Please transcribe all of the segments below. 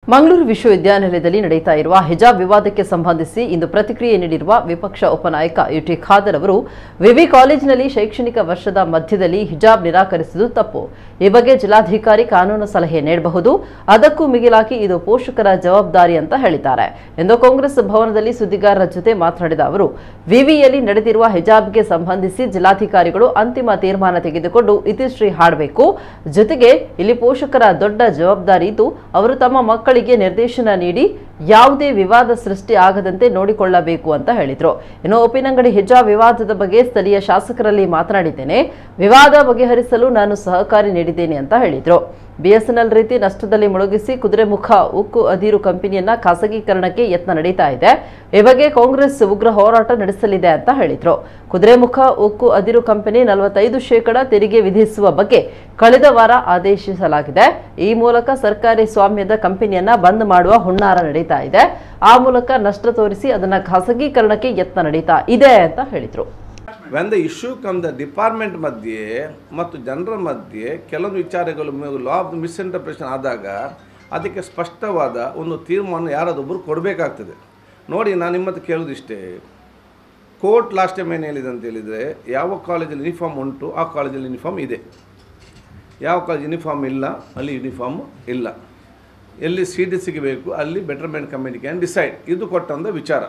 ಮಂಗಳೂರು ವಿಶ್ವವಿದ್ಯಾನಿಲಯದಲ್ಲಿ ನಡೆಯುತ್ತಾ ಇರುವ ಹಿಜಾಬ್ ವಿವಾದಕ್ಕೆ ಸಂಬಂಧಿಸಿ ಇಂದು ಪ್ರತಿಕ್ರಿಯೆ ನೀಡಿರುವ ವಿಪಕ್ಷ ಉಪನಾಯಕ ಯುಟಿ ಖಾದರ್ ಅವರು ವಿವಿ ಕಾಲೇಜಿನಲ್ಲಿ ಶೈಕ್ಷಣಿಕ ವರ್ಷದ ಮಧ್ಯದಲ್ಲಿ ಹಿಜಾಬ್ ನಿರಾಕರಿಸುವುದು ತಪ್ಪು ಈ ಬಗ್ಗೆ ಜಿಲ್ಲಾಧಿಕಾರಿ ಕಾನೂನು ಸಲಹೆ ನೀಡಬಹುದು ಅದಕ್ಕೂ ಮಿಗಿಲಾಗಿ ಇದು ಪೋಷಕರ ಜವಾಬ್ದಾರಿ ಅಂತ ಹೇಳಿದ್ದಾರೆ ಎಂದು ಕಾಂಗ್ರೆಸ್ ಭವನದಲ್ಲಿ ಸುದ್ದಿಗಾರರ ಜೊತೆ ಮಾತನಾಡಿದ ಅವರು ವಿವಿಯಲ್ಲಿ ನಡೆದಿರುವ ಹಿಜಾಬ್ಗೆ ಸಂಬಂಧಿಸಿ ಜಿಲ್ಲಾಧಿಕಾರಿಗಳು ಅಂತಿಮ ತೀರ್ಮಾನ ತೆಗೆದುಕೊಂಡು ಇತಿಶ್ರೀ ಹಾಡಬೇಕು ಜೊತೆಗೆ ಇಲ್ಲಿ ಪೋಷಕರ ದೊಡ್ಡ ಜವಾಬ್ದಾರಿ ಇದ್ದು ಅವರು ತಮ್ಮ ಮಕ್ಕಳಿಗೆ ನಿರ್ದೇಶನ ನೀಡಿ ಯಾವುದೇ ವಿವಾದ ಸೃಷ್ಟಿ ಆಗದಂತೆ ನೋಡಿಕೊಳ್ಳಬೇಕು ಅಂತ ಹೇಳಿದ್ರು ಇನ್ನು ಉಪ್ಪಿನಂಗಡಿ ಹಿಜಾಬ್ ವಿವಾದದ ಬಗ್ಗೆ ಸ್ಥಳೀಯ ಶಾಸಕರಲ್ಲಿ ಮಾತನಾಡಿದ್ದೇನೆ ವಿವಾದ ಬಗೆಹರಿಸಲು ನಾನು ಸಹಕಾರಿ ನೀಡಿದ್ದೇನೆ ಅಂತ ಹೇಳಿದ್ರು ಬಿಎಸ್ಎನ್ಎಲ್ ರೀತಿ ನಷ್ಟದಲ್ಲಿ ಮುಳುಗಿಸಿ ಕುದುರೆಮುಖ ಉಕ್ಕು ಅದಿರು ಕಂಪನಿಯನ್ನ ಖಾಸಗೀಕರಣಕ್ಕೆ ಯತ್ನ ನಡೀತಾ ಇದೆ ಈ ಬಗ್ಗೆ ಕಾಂಗ್ರೆಸ್ ಉಗ್ರ ಹೋರಾಟ ನಡೆಸಲಿದೆ ಅಂತ ಹೇಳಿದ್ರು ಕುದುರೆಮುಖ ಉಕ್ಕು ಅದಿರು ಕಂಪನಿ ನಲವತ್ತೈದು ಶೇಕಡ ತೆರಿಗೆ ವಿಧಿಸುವ ಬಗ್ಗೆ ಕಳೆದ ವಾರ ಆದೇಶಿಸಲಾಗಿದೆ ಈ ಮೂಲಕ ಸರ್ಕಾರಿ ಸ್ವಾಮ್ಯದ ಕಂಪನಿಯನ್ನ ಬಂದ್ ಮಾಡುವ ಹುನ್ನಾರ ನಡೀತಾ ಇದೆ ಆ ಮೂಲಕ ನಷ್ಟ ತೋರಿಸಿ ಅದನ್ನ ಖಾಸಗೀಕರಣಕ್ಕೆ ಯತ್ನ ನಡೀತಾ ಇದೆ ಅಂತ ಹೇಳಿದ್ರು when the issue come the department ಮಧ್ಯೆ ಮತ್ತು ಜನರ ಮಧ್ಯೆ ಕೆಲವೊಂದು ವಿಚಾರಗಳು ಲಾ ಆಫ್ ಮಿಸ್ಇಂಟರ್ಪ್ರೇಷನ್ ಆದಾಗ ಅದಕ್ಕೆ ಸ್ಪಷ್ಟವಾದ ಒಂದು ತೀರ್ಮಾನ ಯಾರಾದೊಬ್ಬರು ಕೊಡಬೇಕಾಗ್ತದೆ ನೋಡಿ ನಾನು ನಿಮ್ಮ ಹತ್ರ ಕೇಳೋದಿಷ್ಟೇ ಕೋರ್ಟ್ ಲಾಸ್ಟ್ ಟೈಮ್ ಏನು ಹೇಳಿದೆ ಅಂತ ಹೇಳಿದರೆ ಯಾವ ಕಾಲೇಜಲ್ಲಿ ಯೂನಿಫಾರ್ಮ್ ಉಂಟು ಆ ಕಾಲೇಜಲ್ಲಿ ಯೂನಿಫಾರ್ಮ್ ಇದೆ ಯಾವ ಕಾಲೇಜ್ ಯೂನಿಫಾರ್ಮ್ ಇಲ್ಲ ಅಲ್ಲಿ ಯೂನಿಫಾರ್ಮ್ ಇಲ್ಲ ಎಲ್ಲಿ ಸೀಟ್ ಸಿಗಬೇಕು ಅಲ್ಲಿ ಬೆಟರ್ಮೆಂಟ್ ಕಮಿಟಿ ಕ್ಯಾನ್ ಡಿಸೈಡ್ ಇದು ಕೊಟ್ಟಂಥ ವಿಚಾರ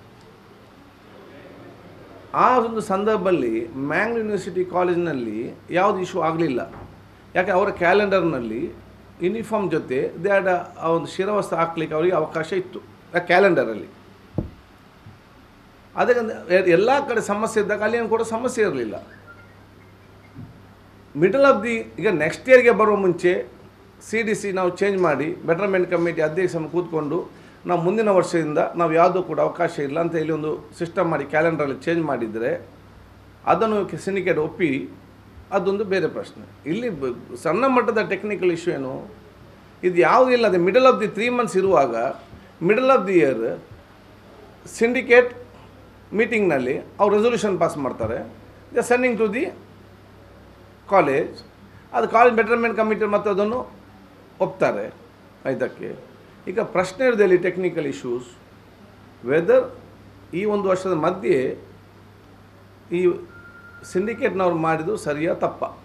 ಆ ಒಂದು ಸಂದರ್ಭದಲ್ಲಿ ಮ್ಯಾಂಗ್ಳೂರ್ ಯೂನಿವರ್ಸಿಟಿ ಕಾಲೇಜಿನಲ್ಲಿ ಯಾವುದು ಇಶ್ಯೂ ಆಗಲಿಲ್ಲ ಯಾಕೆ ಅವರ ಕ್ಯಾಲೆಂಡರ್ನಲ್ಲಿ ಯೂನಿಫಾರ್ಮ್ ಜೊತೆ ದೇ ಹ್ಯಾಡ್ ಆ ಒಂದು ಶಿರವಸ್ತ್ರ ಹಾಕ್ಲಿಕ್ಕೆ ಅವರಿಗೆ ಅವಕಾಶ ಇತ್ತು ಆ ಕ್ಯಾಲೆಂಡರಲ್ಲಿ ಅದಕ್ಕೆ ಎಲ್ಲ ಕಡೆ ಸಮಸ್ಯೆ ಇದ್ದಾಗ ಅಲ್ಲಿ ಏನು ಕೂಡ ಸಮಸ್ಯೆ ಇರಲಿಲ್ಲ ಮಿಡಲ್ ಆಫ್ ದಿ ಈಗ ನೆಕ್ಸ್ಟ್ ಇಯರ್ಗೆ ಬರುವ ಮುಂಚೆ ಸಿ ಡಿ ಸಿ ನಾವು ಚೇಂಜ್ ಮಾಡಿ ಬೆಟರ್ಮೆಂಟ್ ಕಮಿಟಿ ಅಧ್ಯಕ್ಷನ ಕೂತ್ಕೊಂಡು ನಾವು ಮುಂದಿನ ವರ್ಷದಿಂದ ನಾವು ಯಾವುದೂ ಕೂಡ ಅವಕಾಶ ಇಲ್ಲ ಅಂತ ಹೇಳಿ ಒಂದು ಸಿಸ್ಟಮ್ ಮಾಡಿ ಕ್ಯಾಲೆಂಡ್ರಲ್ಲಿ ಚೇಂಜ್ ಮಾಡಿದರೆ ಅದನ್ನು ಸಿಂಡಿಕೇಟ್ ಒಪ್ಪಿ ಅದೊಂದು ಬೇರೆ ಪ್ರಶ್ನೆ ಇಲ್ಲಿ ಬ- ಸಣ್ಣ ಮಟ್ಟದ ಟೆಕ್ನಿಕಲ್ ಇಶ್ಯೂ ಏನು ಇದು ಯಾವುದಿಲ್ಲ ಅದೇ middle of the three months ಇರುವಾಗ middle of the year syndicate ಮೀಟಿಂಗ್ನಲ್ಲಿ ಅವ್ರು ರೆಸೊಲ್ಯೂಷನ್ ಪಾಸ್ ಮಾಡ್ತಾರೆ the sending to the college ಅದು ಕಾಲೇಜ್ ಬೆಟರ್ಮೆಂಟ್ ಕಮಿಟಿ ಮತ್ತು ಅದನ್ನು ಒಪ್ತಾರೆ ಇದಕ್ಕೆ ಈಗ ಪ್ರಶ್ನೆ ಇರೋದಲ್ಲಿ ಟೆಕ್ನಿಕಲ್ ಇಶ್ಯೂಸ್ ವೆದರ್ ಈ ಒಂದು ವರ್ಷದ ಮಧ್ಯೆ ಈ ಸಿಂಡಿಕೇಟ್ನವ್ರು ಮಾಡಿದ್ದು ಸರಿಯಾ ತಪ್ಪ